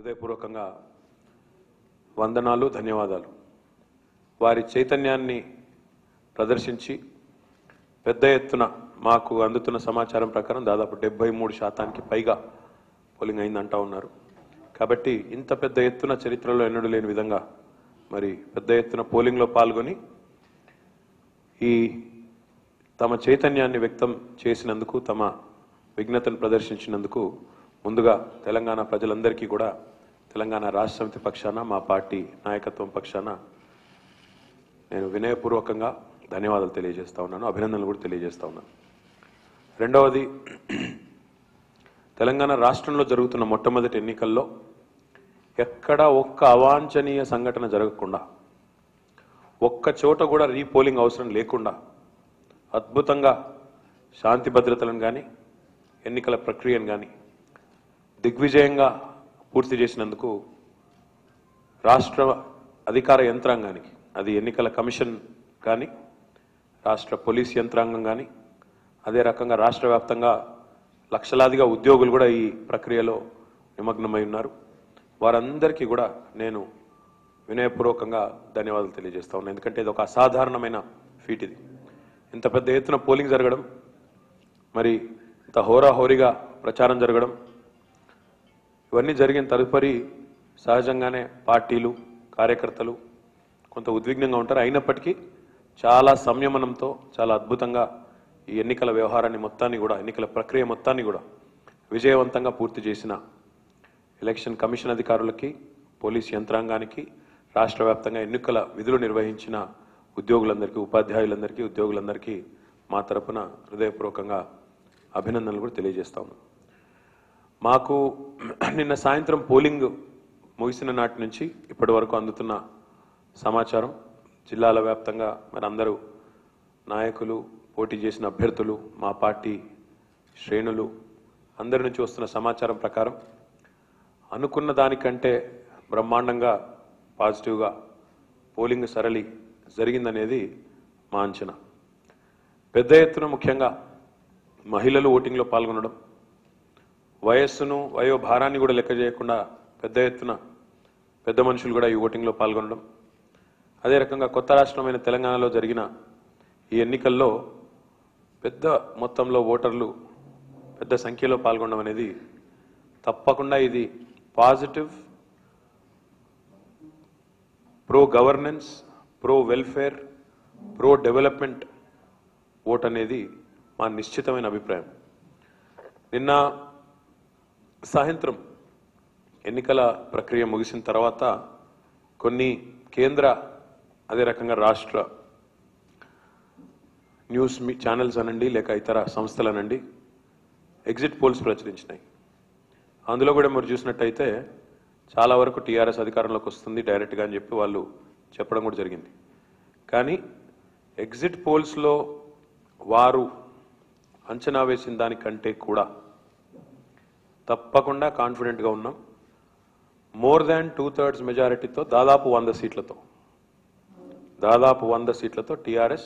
హృదయపూర్వకంగా వందనాలు ధన్యవాదాలు వారి చైతన్యాన్ని ప్రదర్శించి పెద్ద ఎత్తున మాకు అందుతున్న సమాచారం ప్రకారం దాదాపు డెబ్బై మూడు శాతానికి పైగా పోలింగ్ అయిందంటా ఉన్నారు కాబట్టి ఇంత పెద్ద ఎత్తున చరిత్రలో ఎన్నడూ లేని విధంగా మరి పెద్ద ఎత్తున పోలింగ్లో పాల్గొని ఈ తమ చైతన్యాన్ని వ్యక్తం చేసినందుకు తమ విఘ్నతను ప్రదర్శించినందుకు ముందుగా తెలంగాణ ప్రజలందరికీ కూడా తెలంగాణ రాష్ట్ర సమితి పక్షాన మా పార్టీ నాయకత్వం పక్షాన నేను వినయపూర్వకంగా ధన్యవాదాలు తెలియజేస్తా ఉన్నాను అభినందనలు కూడా తెలియజేస్తా ఉన్నాను రెండవది తెలంగాణ రాష్ట్రంలో జరుగుతున్న మొట్టమొదటి ఎన్నికల్లో ఎక్కడ ఒక్క అవాంఛనీయ సంఘటన జరగకుండా ఒక్క చోట కూడా రీపోలింగ్ అవసరం లేకుండా అద్భుతంగా శాంతి భద్రతలను కానీ ఎన్నికల ప్రక్రియను కానీ దిగ్విజయంగా పూర్తి చేసినందుకు రాష్ట్ర అధికార యంత్రాంగానికి అది ఎన్నికల కమిషన్ కానీ రాష్ట్ర పోలీస్ యంత్రాంగం కానీ అదే రకంగా రాష్ట్ర వ్యాప్తంగా లక్షలాదిగా ఉద్యోగులు కూడా ఈ ప్రక్రియలో నిమగ్నమై ఉన్నారు వారందరికీ కూడా నేను వినయపూర్వకంగా ధన్యవాదాలు తెలియజేస్తా ఉన్నాను ఎందుకంటే ఇది ఒక అసాధారణమైన ఫీట్ ఇది ఇంత పెద్ద ఎత్తున పోలింగ్ జరగడం మరి ఇంత హోరాహోరీగా ప్రచారం జరగడం ఇవన్నీ జరిగిన తదుపరి సహజంగానే పార్టీలు కార్యకర్తలు కొంత ఉద్విగ్నంగా ఉంటారు అయినప్పటికీ చాలా సంయమనంతో చాలా అద్భుతంగా ఈ ఎన్నికల వ్యవహారాన్ని మొత్తాన్ని కూడా ఎన్నికల ప్రక్రియ మొత్తాన్ని కూడా విజయవంతంగా పూర్తి చేసిన ఎలక్షన్ కమిషన్ అధికారులకి పోలీస్ యంత్రాంగానికి రాష్ట్ర వ్యాప్తంగా ఎన్నికల విధులు నిర్వహించిన ఉద్యోగులందరికీ ఉపాధ్యాయులందరికీ ఉద్యోగులందరికీ మా తరపున హృదయపూర్వకంగా అభినందనలు కూడా తెలియజేస్తా ఉన్నాం మాకు నిన్న సాయంత్రం పోలింగ్ ముగిసిన నాటి నుంచి ఇప్పటి వరకు అందుతున్న సమాచారం జిల్లాల వ్యాప్తంగా మరి అందరూ నాయకులు పోటీ చేసిన అభ్యర్థులు మా పార్టీ శ్రేణులు అందరి నుంచి వస్తున్న సమాచారం ప్రకారం అనుకున్న దానికంటే బ్రహ్మాండంగా పాజిటివ్గా పోలింగ్ సరళి జరిగిందనేది మా అంచనా పెద్ద ఎత్తున ముఖ్యంగా మహిళలు ఓటింగ్లో పాల్గొనడం వయస్సును వయో భారాన్ని కూడా లెక్క చేయకుండా పెద్ద ఎత్తున పెద్ద మనుషులు కూడా ఈ ఓటింగ్లో పాల్గొనడం అదే రకంగా కొత్త రాష్ట్రమైన తెలంగాణలో జరిగిన ఈ ఎన్నికల్లో పెద్ద మొత్తంలో ఓటర్లు పెద్ద సంఖ్యలో పాల్గొనడం అనేది తప్పకుండా ఇది positive pro governance pro welfare pro development vote అనేది మా నిశ్చితమైన అభిప్రాయం నిన్న సాయంత్రం ఎన్నికల ప్రక్రియ ముగిసిన తర్వాత కొన్ని కేంద్ర అదే రకంగా రాష్ట్ర న్యూస్ మీ ఛానల్స్ అనండి లేక ఇతర సంస్థలు అనండి ఎగ్జిట్ పోల్స్ ప్రచురించినాయి అందులో కూడా మీరు చూసినట్టయితే చాలా వరకు టీఆర్ఎస్ అధికారంలోకి వస్తుంది డైరెక్ట్గా అని చెప్పి వాళ్ళు చెప్పడం కూడా జరిగింది కానీ ఎగ్జిట్ పోల్స్లో వారు అంచనా వేసిన దానికంటే కూడా తప్పకుండా కాన్ఫిడెంట్గా ఉన్నాం మోర్ దాన్ టూ థర్డ్స్ మెజారిటీతో దాదాపు వంద సీట్లతో దాదాపు వంద సీట్లతో టీఆర్ఎస్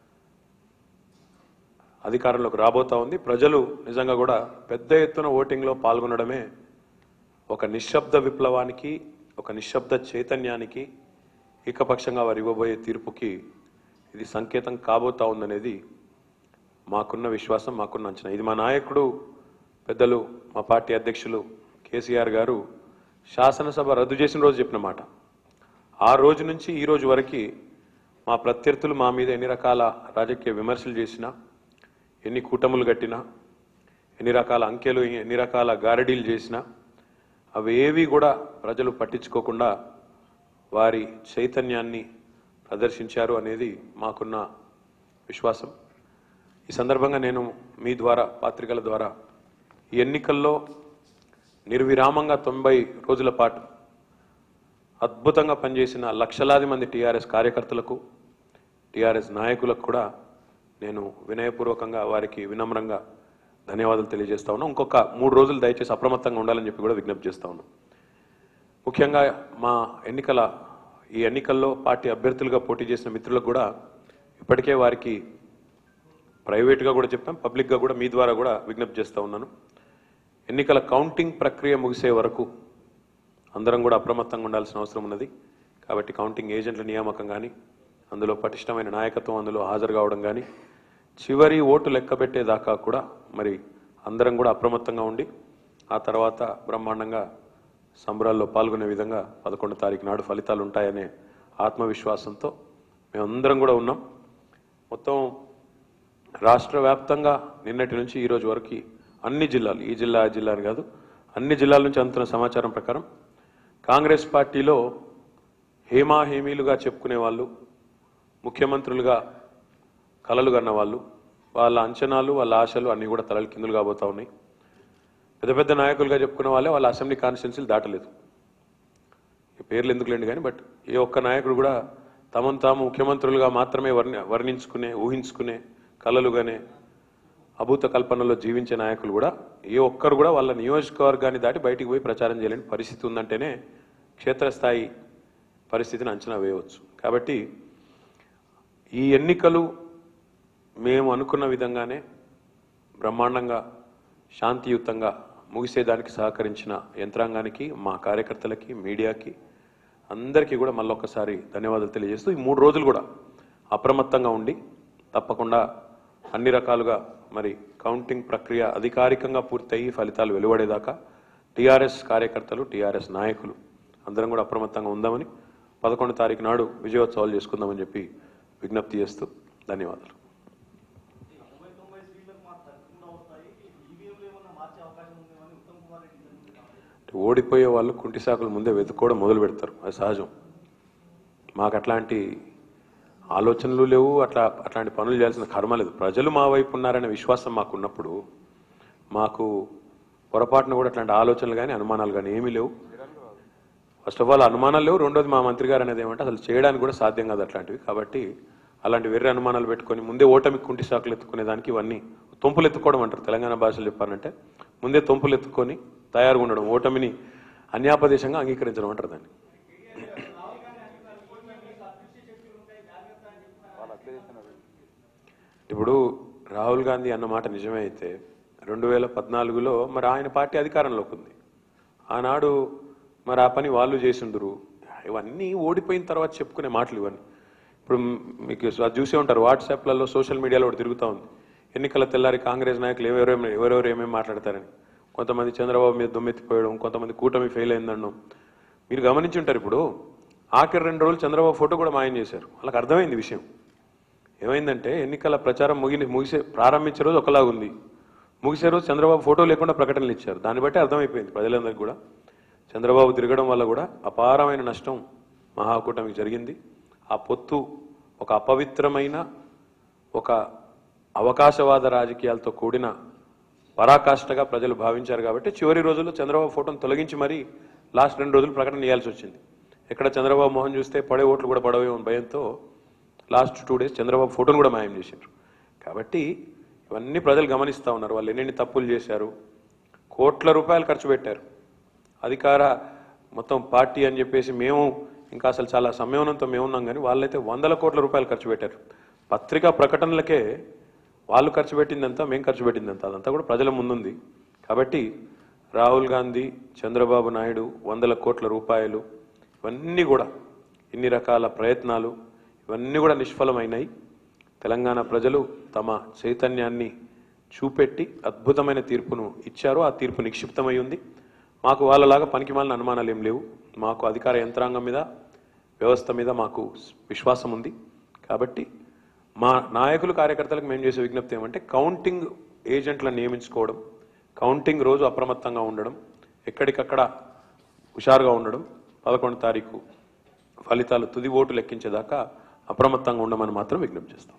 అధికారంలోకి రాబోతా ఉంది ప్రజలు నిజంగా కూడా పెద్ద ఎత్తున ఓటింగ్లో పాల్గొనడమే ఒక నిశ్శబ్ద విప్లవానికి ఒక నిశ్శబ్ద చైతన్యానికి ఏకపక్షంగా వారు ఇవ్వబోయే తీర్పుకి ఇది సంకేతం కాబోతా ఉందనేది మాకున్న విశ్వాసం మాకున్న అంచనా ఇది మా నాయకుడు పెద్దలు మా పార్టీ అధ్యక్షులు కేసీఆర్ గారు శాసనసభ రద్దు చేసిన రోజు చెప్పిన మాట ఆ రోజు నుంచి ఈ రోజు వరకు మా ప్రత్యర్థులు మా మీద ఎన్ని రకాల రాజకీయ విమర్శలు చేసినా ఎన్ని కూటములు కట్టినా ఎన్ని రకాల అంకెలు ఎన్ని రకాల గారడీలు చేసినా అవి ఏవి కూడా ప్రజలు పట్టించుకోకుండా వారి చైతన్యాన్ని ప్రదర్శించారు అనేది మాకున్న విశ్వాసం ఈ సందర్భంగా నేను మీ ద్వారా పాత్రికల ద్వారా ఈ ఎన్నికల్లో నిర్విరామంగా తొంభై రోజుల పాటు అద్భుతంగా పనిచేసిన లక్షలాది మంది టీఆర్ఎస్ కార్యకర్తలకు టీఆర్ఎస్ నాయకులకు కూడా నేను వినయపూర్వకంగా వారికి వినమ్రంగా ధన్యవాదాలు తెలియజేస్తా ఉన్నాను ఇంకొక మూడు రోజులు దయచేసి అప్రమత్తంగా ఉండాలని చెప్పి కూడా విజ్ఞప్తి చేస్తా ఉన్నాను ముఖ్యంగా మా ఎన్నికల ఈ ఎన్నికల్లో పార్టీ అభ్యర్థులుగా పోటీ చేసిన మిత్రులకు కూడా ఇప్పటికే వారికి ప్రైవేట్గా కూడా చెప్పాం పబ్లిక్గా కూడా మీ ద్వారా కూడా విజ్ఞప్తి చేస్తూ ఉన్నాను ఎన్నికల కౌంటింగ్ ప్రక్రియ ముగిసే వరకు అందరం కూడా అప్రమత్తంగా ఉండాల్సిన అవసరం ఉన్నది కాబట్టి కౌంటింగ్ ఏజెంట్ల నియామకం కానీ అందులో పటిష్టమైన నాయకత్వం అందులో హాజరు కావడం కానీ చివరి ఓటు లెక్క పెట్టేదాకా కూడా మరి అందరం కూడా అప్రమత్తంగా ఉండి ఆ తర్వాత బ్రహ్మాండంగా సంబరాల్లో పాల్గొనే విధంగా పదకొండు తారీఖు నాడు ఫలితాలు ఉంటాయనే ఆత్మవిశ్వాసంతో మేమందరం కూడా ఉన్నాం మొత్తం రాష్ట్ర వ్యాప్తంగా నిన్నటి నుంచి ఈ రోజు వరకు అన్ని జిల్లాలు ఈ జిల్లా ఆ జిల్లా అని కాదు అన్ని జిల్లాల నుంచి అందుతున్న సమాచారం ప్రకారం కాంగ్రెస్ పార్టీలో హేమా హేమీలుగా చెప్పుకునే వాళ్ళు ముఖ్యమంత్రులుగా కలలు కన్న వాళ్ళు వాళ్ళ అంచనాలు వాళ్ళ ఆశలు అన్నీ కూడా తలలు కిందులు కాబోతా ఉన్నాయి పెద్ద పెద్ద నాయకులుగా చెప్పుకునే వాళ్ళే వాళ్ళ అసెంబ్లీ కాన్స్టిట్యున్సీలు దాటలేదు ఈ పేర్లు ఎందుకులేండి కానీ బట్ ఏ ఒక్క నాయకుడు కూడా తమను తాము ముఖ్యమంత్రులుగా మాత్రమే వర్ణి వర్ణించుకునే ఊహించుకునే కలలుగానే అభూత కల్పనలో జీవించే నాయకులు కూడా ఏ ఒక్కరు కూడా వాళ్ళ నియోజకవర్గాన్ని దాటి బయటికి పోయి ప్రచారం చేయలేని పరిస్థితి ఉందంటేనే క్షేత్రస్థాయి పరిస్థితిని అంచనా వేయవచ్చు కాబట్టి ఈ ఎన్నికలు మేము అనుకున్న విధంగానే బ్రహ్మాండంగా శాంతియుతంగా ముగిసేదానికి సహకరించిన యంత్రాంగానికి మా కార్యకర్తలకి మీడియాకి అందరికీ కూడా మళ్ళొక్కసారి ధన్యవాదాలు తెలియజేస్తూ ఈ మూడు రోజులు కూడా అప్రమత్తంగా ఉండి తప్పకుండా అన్ని రకాలుగా మరి కౌంటింగ్ ప్రక్రియ అధికారికంగా పూర్తయి ఫలితాలు వెలువడేదాకా టీఆర్ఎస్ కార్యకర్తలు టీఆర్ఎస్ నాయకులు అందరం కూడా అప్రమత్తంగా ఉందామని పదకొండు తారీఖు నాడు విజయోత్సవాలు చేసుకుందామని చెప్పి విజ్ఞప్తి చేస్తూ ధన్యవాదాలు తొంభై తొంభై సీట్లకు మాకు తగ్గకుండా వస్తాయి ఈవీఎంలు ఏమన్నా మార్చే అవకాశం ఉందేమని ఉత్తమ్ కుమార్ రెడ్డి చెప్తున్నారు. ఓడిపోయే వాళ్ళు కుంటి సాకులు ముందే వెతుక్కోవడం మొదలు పెడతారు అది సహజం మాకు అట్లాంటి ఆలోచనలు లేవు అట్లా అట్లాంటి పనులు చేయాల్సిన కర్మ లేదు ప్రజలు మా వైపు ఉన్నారనే విశ్వాసం మాకు ఉన్నప్పుడు మాకు పొరపాటున కూడా అట్లాంటి ఆలోచనలు కానీ అనుమానాలు కానీ ఏమీ లేవు ఫస్ట్ ఆఫ్ ఆల్ అనుమానాలు లేవు రెండోది మా మంత్రి గారు అనేది ఏమంటే అసలు చేయడానికి కూడా సాధ్యం కాదు అట్లాంటివి కాబట్టి అలాంటి వెర్రి అనుమానాలు పెట్టుకొని ముందే ఓటమి కుంటి సాకులు ఎత్తుకునే దానికి ఇవన్నీ తొంపులు ఎత్తుకోవడం అంటారు తెలంగాణ భాషలో చెప్పానంటే ముందే తొంపులు ఎత్తుకొని తయారుగా ఉండడం ఓటమిని అన్యాపదేశంగా అంగీకరించడం అంటారు దాన్ని ఇప్పుడు రాహుల్ గాంధీ అన్న మాట నిజమే అయితే రెండు వేల పద్నాలుగులో మరి ఆయన పార్టీ అధికారంలోకి ఉంది ఆనాడు మరి ఆ పని వాళ్ళు చేసిండ్రు ఇవన్నీ ఓడిపోయిన తర్వాత చెప్పుకునే మాటలు ఇవన్నీ ఇప్పుడు మీకు అది చూసే ఉంటారు వాట్సాప్లలో సోషల్ మీడియాలో ఒకటి తిరుగుతూ ఉంది ఎన్నికల తెల్లారి కాంగ్రెస్ నాయకులు ఎవరెవరు ఎవరెవరు ఏమేమి మాట్లాడతారని కొంతమంది చంద్రబాబు మీద దుమ్మెత్తిపోయడం కొంతమంది కూటమి ఫెయిల్ అయిందనడం మీరు గమనించి ఉంటారు ఇప్పుడు ఆఖరి రెండు రోజులు చంద్రబాబు ఫోటో కూడా మాయం చేశారు వాళ్ళకి అర్థమైంది విషయం ఏమైందంటే ఎన్నికల ప్రచారం ముగిని ముగిసే ప్రారంభించే రోజు ఒకలాగా ఉంది ముగిసే రోజు చంద్రబాబు ఫోటో లేకుండా ప్రకటనలు ఇచ్చారు దాన్ని బట్టి అర్థమైపోయింది ప్రజలందరికీ కూడా చంద్రబాబు తిరగడం వల్ల కూడా అపారమైన నష్టం మహాకూటమికి జరిగింది ఆ పొత్తు ఒక అపవిత్రమైన ఒక అవకాశవాద రాజకీయాలతో కూడిన పరాకాష్ఠగా ప్రజలు భావించారు కాబట్టి చివరి రోజుల్లో చంద్రబాబు ఫోటోను తొలగించి మరీ లాస్ట్ రెండు రోజులు ప్రకటన చేయాల్సి వచ్చింది ఎక్కడ చంద్రబాబు మోహన్ చూస్తే పడే ఓట్లు కూడా పడవేమో భయంతో లాస్ట్ టూ డేస్ చంద్రబాబు ఫోటోను కూడా మాయం చేశారు కాబట్టి ఇవన్నీ ప్రజలు గమనిస్తూ ఉన్నారు వాళ్ళు ఎన్నెన్ని తప్పులు చేశారు కోట్ల రూపాయలు ఖర్చు పెట్టారు అధికార మొత్తం పార్టీ అని చెప్పేసి మేము ఇంకా అసలు చాలా సంయమనంతో మేము ఉన్నాం కానీ వాళ్ళైతే వందల కోట్ల రూపాయలు ఖర్చు పెట్టారు పత్రికా ప్రకటనలకే వాళ్ళు ఖర్చు పెట్టిందంతా మేము ఖర్చు పెట్టిందంతా అదంతా కూడా ప్రజల ముందుంది కాబట్టి రాహుల్ గాంధీ చంద్రబాబు నాయుడు వందల కోట్ల రూపాయలు ఇవన్నీ కూడా ఇన్ని రకాల ప్రయత్నాలు ఇవన్నీ కూడా నిష్ఫలమైనాయి తెలంగాణ ప్రజలు తమ చైతన్యాన్ని చూపెట్టి అద్భుతమైన తీర్పును ఇచ్చారు ఆ తీర్పు నిక్షిప్తమై ఉంది మాకు వాళ్ళలాగా పనికిమాలిన అనుమానాలు ఏం లేవు మాకు అధికార యంత్రాంగం మీద వ్యవస్థ మీద మాకు విశ్వాసం ఉంది కాబట్టి మా నాయకులు కార్యకర్తలకు మేము చేసే విజ్ఞప్తి ఏమంటే కౌంటింగ్ ఏజెంట్లను నియమించుకోవడం కౌంటింగ్ రోజు అప్రమత్తంగా ఉండడం ఎక్కడికక్కడ హుషారుగా ఉండడం పదకొండు తారీఖు ఫలితాలు తుది ఓటు లెక్కించేదాకా అప్రమత్తంగా ఉండమని మాత్రం విజ్ఞప్తి చేస్తాం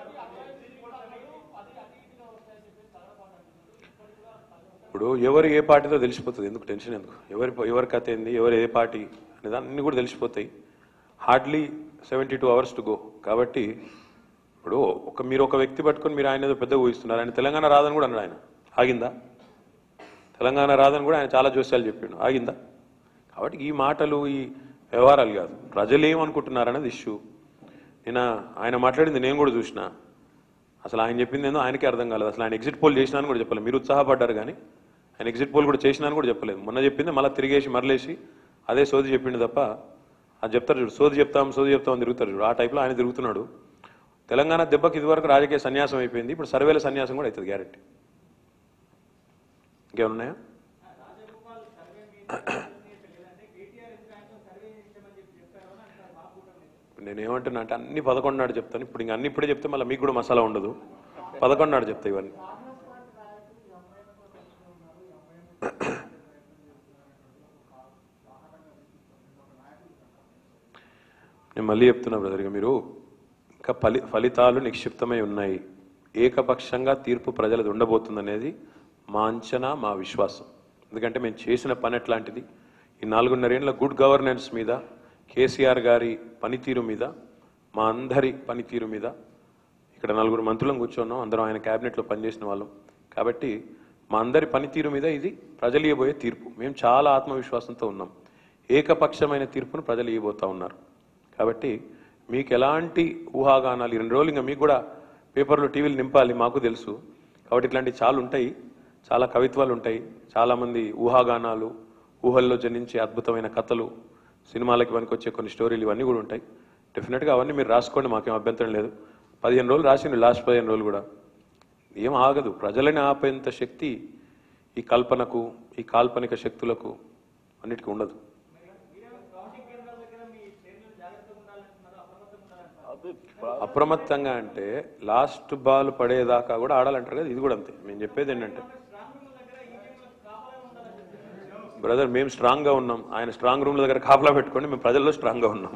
ఇప్పుడు ఎవరు ఏ పార్టీతో తెలిసిపోతుంది ఎందుకు టెన్షన్ ఎందుకు ఎవరి ఎవరి కథ ఏంది ఎవరు ఏ పార్టీ అనేది అన్ని కూడా తెలిసిపోతాయి hardly seventy two hours to go కాబట్టి ఇప్పుడు ఒక మీరు ఒక వ్యక్తి పట్టుకొని మీరు ఆయన ఏదో పెద్దగా ఊహిస్తున్నారు ఆయన తెలంగాణ రాదని కూడా అన్నాడు ఆయన ఆగిందా తెలంగాణ రాదని కూడా ఆయన చాలా జోస్యాలు చెప్పిండు ఆగిందా కాబట్టి ఈ మాటలు ఈ వ్యవహారాలు కాదు ప్రజలు ఏమనుకుంటున్నారనేది ఇష్యూ నిన్న ఆయన మాట్లాడింది నేను కూడా చూసిన అసలు ఆయన చెప్పింది ఏందో ఆయనకే అర్థం కాలేదు అసలు ఆయన ఎగ్జిట్ పోల్ చేసినా అని కూడా చెప్పలేదు మీరు ఉత్సాహపడ్డారు కానీ ఆయన ఎగ్జిట్ పోల్ కూడా చేసినా అని కూడా చెప్పలేదు మొన్న చెప్పింది మళ్ళీ తిరిగేసి మరలేసి అదే సోది చెప్పిండు తప్ప అది చెప్తారు చూడు సోది చెప్తాం సోది చెప్తాం అని తిరుగుతారు చూడు ఆ టైప్లో ఆయన తిరుగుతున్నాడు తెలంగాణ దెబ్బకి ఇదివరకు రాజకీయ సన్యాసం అయిపోయింది ఇప్పుడు సర్వేల సన్యాసం కూడా అవుతుంది గ్యారెంటీ ఇంకేమున్నాయా రాజగోపాల్ సర్వే మీద లేదంటే కేటీఆర్ ఎందుకు ఆయనతో సర్వే చేయించమని చెప్పి చెప్పారు అని అంటారు మా కూటమి ఇప్పుడు నేను ఏమంటున్నా అంటే అన్ని పదకొండు నాడు చెప్తాను ఇప్పుడు ఇంకా అన్ని ఇప్పుడే చెప్తే మళ్ళీ మీకు కూడా మసాలా ఉండదు పదకొండు నాడు చెప్తా ఇవన్నీ నేను మళ్ళీ చెప్తున్నా బ్రదర్ ఇక మీరు ఇంకా ఫలి ఫలితాలు నిక్షిప్తమై ఉన్నాయి ఏకపక్షంగా తీర్పు ప్రజలది ఉండబోతుందనేది మా అంచనా మా విశ్వాసం ఎందుకంటే మేము చేసిన పని ఎట్లాంటిది ఈ నాలుగున్నరేళ్ల గుడ్ గవర్నెన్స్ మీద కేసీఆర్ గారి పనితీరు మీద మా అందరి పనితీరు మీద ఇక్కడ నలుగురు మంత్రులను కూర్చున్నాం అందరం ఆయన క్యాబినెట్లో పనిచేసిన వాళ్ళం కాబట్టి మా అందరి పనితీరు మీద ఇది ప్రజలు ఇవ్వబోయే తీర్పు మేము చాలా ఆత్మవిశ్వాసంతో ఉన్నాం ఏకపక్షమైన తీర్పును ప్రజలు ఇవ్వబోతా ఉన్నారు కాబట్టి మీకు ఎలాంటి ఊహాగానాలు ఈ రెండు రోజులు ఇంకా మీకు కూడా పేపర్లు టీవీలు నింపాలి మాకు తెలుసు కాబట్టి ఇట్లాంటివి చాలా ఉంటాయి చాలా కవిత్వాలు ఉంటాయి చాలామంది ఊహాగానాలు ఊహల్లో జనించే అద్భుతమైన కథలు సినిమాలకి పనికొచ్చే కొన్ని స్టోరీలు ఇవన్నీ కూడా ఉంటాయి డెఫినెట్గా అవన్నీ మీరు రాసుకోండి మాకేం అభ్యంతరం లేదు పదిహేను రోజులు రాసిండు లాస్ట్ పదిహేను రోజులు కూడా ఏం ఆగదు ప్రజలని ఆపేంత శక్తి ఈ కల్పనకు ఈ కాల్పనిక శక్తులకు అన్నిటికీ ఉండదు కౌంటింగ్ కేంద్రాల దగ్గర మీ శ్రేణులు జాగ్రత్తగా ఉండాలంటున్నారు అప్రమత్తంగా ఉండాలంటున్నారు అది అప్రమత్తంగా అంటే లాస్ట్ బాల్ పడేదాకా కూడా ఆడాలంటారు కదా ఇది కూడా అంతే మేము చెప్పేది ఏంటంటే స్ట్రాంగ్ రూమ్ దగ్గర ఈవీఎంలకు కాపలా ఉండాలని చెప్తున్నారు బ్రదర్ మేము స్ట్రాంగ్ గా ఉన్నాం ఆయన స్ట్రాంగ్ రూమ్ల దగ్గర కాపలా పెట్టుకోండి మేము ప్రజల్లో స్ట్రాంగ్ గా ఉన్నాం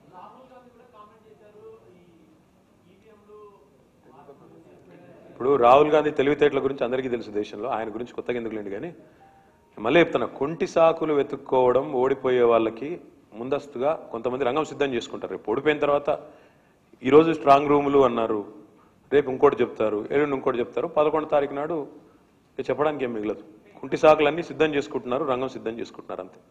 ఇప్పుడు రాహుల్ గాంధీ తెలివితేటల గురించి అందరికీ తెలుసు దేశంలో ఆయన గురించి కొత్తగా ఎందుకు లేండి కానీ మళ్ళీ చెప్తున్నా కొంటి సాకులు వెతుక్కోవడం ఓడిపోయే వాళ్ళకి ముందస్తుగా కొంతమంది రంగం సిద్ధం చేసుకుంటారు రేపు ఓడిపోయిన తర్వాత ఈరోజు స్ట్రాంగ్ రూములు అన్నారు రేపు ఇంకోటి చెప్తారు ఎల్లుండి ఇంకోటి చెప్తారు పదకొండు తారీఖు నాడు ఇక చెప్పడానికి ఏం మిగలదు కుంటి సాకులన్నీ సిద్ధం చేసుకుంటున్నారు రంగం సిద్ధం చేసుకుంటున్నారు అంతే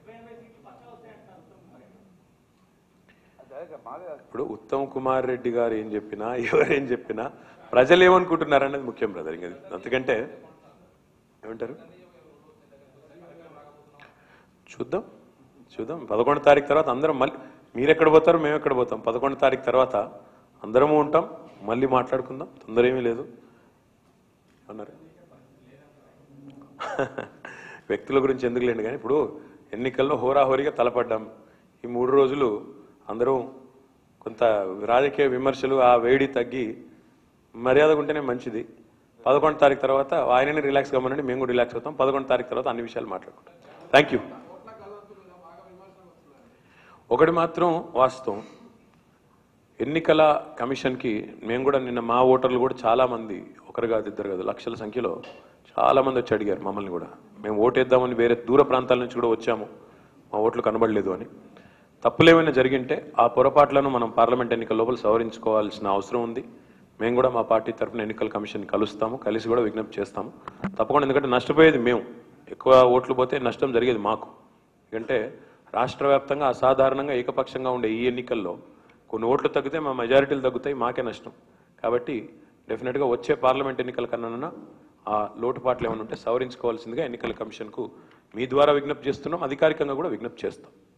అదే బాగా ఇప్పుడు ఉత్తమ్ కుమార్ రెడ్డి గారు ఏం చెప్పినా ఎవరేం చెప్పినా ప్రజలు ఏమనుకుంటున్నారు అనేది ముఖ్యం బ్రదర్ ఇంకా అంతకంటే ఏమంటారు చూద్దాం చూద్దాం పదకొండు తారీఖు తర్వాత అందరం మళ్ళీ మీరు ఎక్కడ పోతారు మేము ఎక్కడ పోతాం పదకొండు తారీఖు తర్వాత అందరము ఉంటాం మళ్ళీ మాట్లాడుకుందాం తొందర ఏమీ లేదు అన్నారు వ్యక్తుల గురించి ఎందుకు లేండి కానీ ఇప్పుడు ఎన్నికల్లో హోరాహోరీగా తలపడ్డాం ఈ మూడు రోజులు అందరూ కొంత రాజకీయ విమర్శలు ఆ వేడి తగ్గి మర్యాదగా ఉంటేనే మంచిది పదకొండు తారీఖు తర్వాత ఆయనని రిలాక్స్ కమ్మనండి మేము కూడా రిలాక్స్ అవుతాం పదకొండు తారీఖు తర్వాత అన్ని విషయాలు మాట్లాడుకుంటాం థ్యాంక్ యూ ఒకటి మాత్రం వాస్తవం ఎన్నికల కమిషన్కి మేము కూడా నిన్న మా ఓటర్లు కూడా చాలా మంది ఒకరు కాదు ఇద్దరు కాదు లక్షల సంఖ్యలో చాలా మంది వచ్చి అడిగారు మమ్మల్ని కూడా మేము ఓటేద్దామని వేరే దూర ప్రాంతాల నుంచి కూడా వచ్చాము మా ఓట్లు కనబడలేదు అని తప్పులేమైనా జరిగింటే ఆ పొరపాట్లను మనం పార్లమెంట్ ఎన్నికల లోపల సవరించుకోవాల్సిన అవసరం ఉంది మేము కూడా మా పార్టీ తరఫున ఎన్నికల కమిషన్ కలుస్తాము కలిసి కూడా విజ్ఞప్తి చేస్తాము తప్పకుండా ఎందుకంటే నష్టపోయేది మేము ఎక్కువ ఓట్లు పోతే నష్టం జరిగేది మాకు ఎందుకంటే రాష్ట్ర వ్యాప్తంగా అసాధారణంగా ఏకపక్షంగా ఉండే ఈ ఎన్నికల్లో కొన్ని ఓట్లు తగ్గితే మా మెజారిటీలు తగ్గుతాయి మాకే నష్టం కాబట్టి డెఫినెట్గా వచ్చే పార్లమెంట్ ఎన్నికల కన్నా ఆ లోటుపాట్లు ఏమైనా ఉంటే సవరించుకోవాల్సిందిగా ఎన్నికల కమిషన్కు మీ ద్వారా విజ్ఞప్తి చేస్తున్నాం అధికారికంగా కూడా విజ్ఞప్తి చేస్తాం